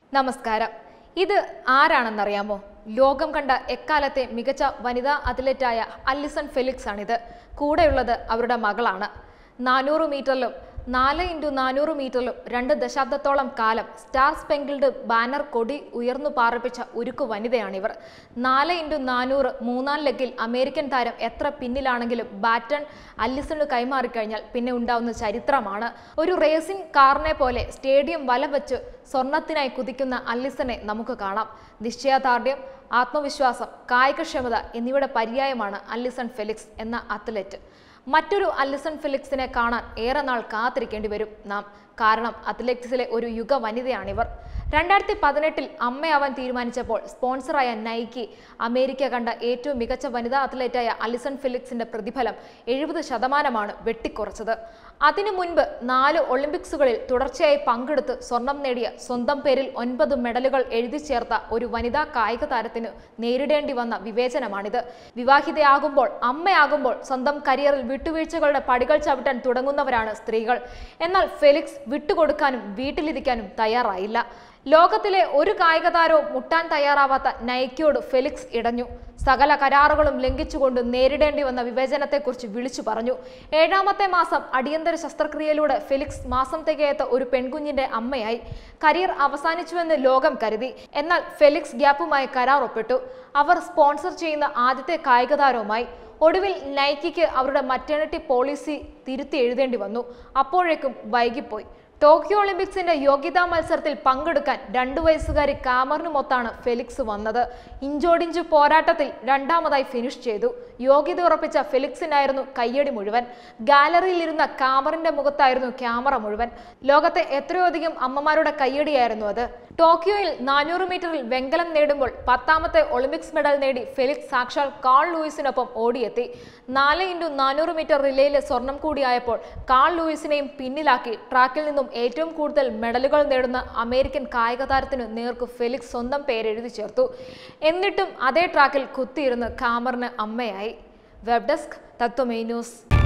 നമസ്കാരം ഇത് ആരാണെന്നറിയാമോ ലോകം കണ്ട എക്കാലത്തെ മികച്ച വനിതാ അത്ലറ്റായ അല്ലിസൺ ഫെലിക്സ് ആണിത് കൂടെയുള്ളത് അവരുടെ മകളാണ് നാനൂറ് മീറ്ററിലും നാല് ഇൻറ്റു നാനൂറ് മീറ്ററിലും രണ്ട് ദശാബ്ദത്തോളം കാലം സ്റ്റാർ സ്പെങ്കിൾഡ് ബാനർ കൊടി ഉയർന്നു പാർപ്പിച്ച ഉരുക്കു വനിതയാണിവർ നാല് ഇൻറ്റു നാനൂറ് മൂന്നാം ലെഗിൽ അമേരിക്കൻ താരം എത്ര പിന്നിലാണെങ്കിലും ബാറ്റൺ അല്ലിസണ് കൈമാറിക്കഴിഞ്ഞാൽ പിന്നെ ഉണ്ടാവുന്ന ചരിത്രമാണ് ഒരു റേസിംഗ് കാറിനെ പോലെ സ്റ്റേഡിയം വല വെച്ച് സ്വർണത്തിനായി കുതിക്കുന്ന അല്ലിസനെ നമുക്ക് കാണാം നിശ്ചയദാർഢ്യം ആത്മവിശ്വാസം കായികക്ഷമത എന്നിവയുടെ പര്യായമാണ് അല്ലിസൺ ഫെലിക്സ് എന്ന അത്ലറ്റ് മറ്റൊരു അല്ലിസൺ ഫെലിക്സിനെ കാണാൻ ഏറെ നാൾ കാത്തിരിക്കേണ്ടി വരും നാം കാരണം അത്ലറ്റിക്സിലെ ഒരു യുഗ വനിതയാണിവർ രണ്ടായിരത്തി പതിനെട്ടിൽ അമ്മയാവാൻ തീരുമാനിച്ചപ്പോൾ സ്പോൺസറായ നൈക്കി അമേരിക്ക കണ്ട ഏറ്റവും മികച്ച വനിതാ അത്ലറ്റായ അലിസൺ ഫിലിക്സിന്റെ പ്രതിഫലം എഴുപത് ശതമാനമാണ് വെട്ടിക്കുറച്ചത് അതിനു മുൻപ് നാല് ഒളിമ്പിക്സുകളിൽ തുടർച്ചയായി പങ്കെടുത്ത് സ്വർണം നേടിയ സ്വന്തം പേരിൽ ഒൻപത് മെഡലുകൾ എഴുതി ചേർത്ത ഒരു വനിതാ കായിക താരത്തിന് നേരിടേണ്ടി വന്ന വിവേചനമാണിത് വിവാഹിതയാകുമ്പോൾ അമ്മയാകുമ്പോൾ സ്വന്തം കരിയറിൽ വിട്ടുവീഴ്ചകളുടെ പടികൾ ചവിട്ടാൻ തുടങ്ങുന്നവരാണ് സ്ത്രീകൾ എന്നാൽ ഫെലിക്സ് വിട്ടുകൊടുക്കാനും വീട്ടിലിരിക്കാനും തയ്യാറായില്ല ലോകത്തിലെ ഒരു കായിക താരവും മുട്ടാൻ തയ്യാറാവാത്ത നൈക്കിയോട് ഫെലിക്സ് ഇടഞ്ഞു സകല കരാറുകളും ലംഘിച്ചുകൊണ്ട് നേരിടേണ്ടി വന്ന വിവേചനത്തെക്കുറിച്ച് വിളിച്ചു പറഞ്ഞു ഏഴാമത്തെ മാസം അടിയന്തര ശസ്ത്രക്രിയയിലൂടെ ഫെലിക്സ് മാസം തികയാത്ത ഒരു പെൺകുഞ്ഞിന്റെ അമ്മയായി കരിയർ അവസാനിച്ചുവെന്ന് ലോകം കരുതി എന്നാൽ ഫെലിക്സ് ഗ്യാപ്പുമായി കരാർ ഒപ്പിട്ടു അവർ സ്പോൺസർ ചെയ്യുന്ന ആദ്യത്തെ കായിക താരവുമായി ഒടുവിൽ നൈക്കിക്ക് അവരുടെ മറ്റേണിറ്റി പോളിസി തിരുത്തി എഴുതേണ്ടി വന്നു അപ്പോഴേക്കും വൈകിപ്പോയി ടോക്കിയോ ഒളിമ്പിക്സിന്റെ യോഗ്യതാ മത്സരത്തിൽ പങ്കെടുക്കാൻ രണ്ടു വയസ്സുകാരി കാമറിനുമൊത്താണ് ഫെലിക്സ് വന്നത് ഇഞ്ചോടിഞ്ചു പോരാട്ടത്തിൽ രണ്ടാമതായി ഫിനിഷ് ചെയ്തു യോഗ്യത ഉറപ്പിച്ച ഫെലിക്സിനായിരുന്നു കയ്യടി മുഴുവൻ ഗാലറിയിൽ ഇരുന്ന കാമറിന്റെ മുഖത്തായിരുന്നു ക്യാമറ മുഴുവൻ ലോകത്തെ എത്രയോ അധികം അമ്മമാരുടെ കയ്യടിയായിരുന്നു അത് ടോക്കിയോയിൽ നാനൂറ് മീറ്ററിൽ വെങ്കലം നേടുമ്പോൾ പത്താമത്തെ ഒളിമ്പിക്സ് മെഡൽ നേടി ഫെലിക്സ് സാക്ഷാൽ കാൾ ലൂയിസിനൊപ്പം ഓടിയെത്തി നാല് ഇൻറ്റു നാനൂറ് മീറ്റർ റിലേയിലെ സ്വർണം കൂടിയായപ്പോൾ കാൾ ലൂയിസിനെയും പിന്നിലാക്കി ട്രാക്കിൽ നിന്നും ഏറ്റവും കൂടുതൽ മെഡലുകൾ നേടുന്ന അമേരിക്കൻ കായിക താരത്തിന് നേർക്ക് ഫെലിക്സ് സ്വന്തം പേരെഴുതി ചേർത്തു എന്നിട്ടും അതേ ട്രാക്കിൽ കുത്തിയിരുന്ന് കാമറിന് അമ്മയായി വെബ് ഡെസ്ക് തത്വമേ ന്യൂസ്